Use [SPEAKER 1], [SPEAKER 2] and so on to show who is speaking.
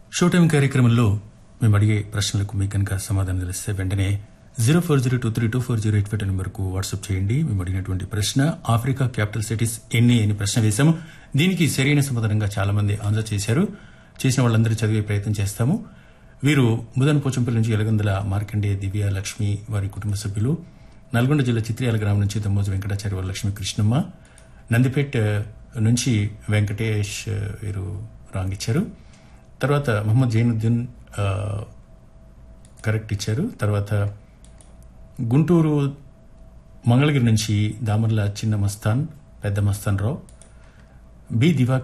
[SPEAKER 1] show time కార్యక్రమంలో మేము అడిగే ప్రశ్నలకు మీకు కనుక సమాధానం తెలిస్తే వెంటనే zero four zero two three two four zero eight five నెంబర్కు వాట్సాప్ చేయండి మేము అడిగినటువంటి ప్రశ్న ఆఫ్రికా క్యాపిటల్ సిటీస్ ఎన్ని అని ప్రశ్న వేశాము దీనికి సరైన సమాధానంగా చాలా మంది ఆన్సర్ చేశారు చేసిన వాళ్ళందరూ చదివే ప్రయత్నం చేస్తాము వీరు ముదన పోచంపల్లి నుంచి ఎలగందల మార్కండే దివ్య లక్ష్మి వారి కుటుంబ సభ్యులు నల్గొండ జిల్లా చిత్రియాల గ్రామం నుంచి దమ్మోజు వెంకటాచార్య వారి లక్ష్మి కృష్ణమ్మ నందిపేట్ నుంచి వెంకటేష్ వీరు రాంగ్ ఇచ్చారు తర్వాత మహమ్మద్ జైనుద్దీన్ ఆ, కరెక్ట్ ఇచ్చారు తర్వాత గుంటూరు మంగళగిరి నుంచి దామర్ల చిన్న మస్తాన్ పెద్ద మస్తాన్ రావు బి దివా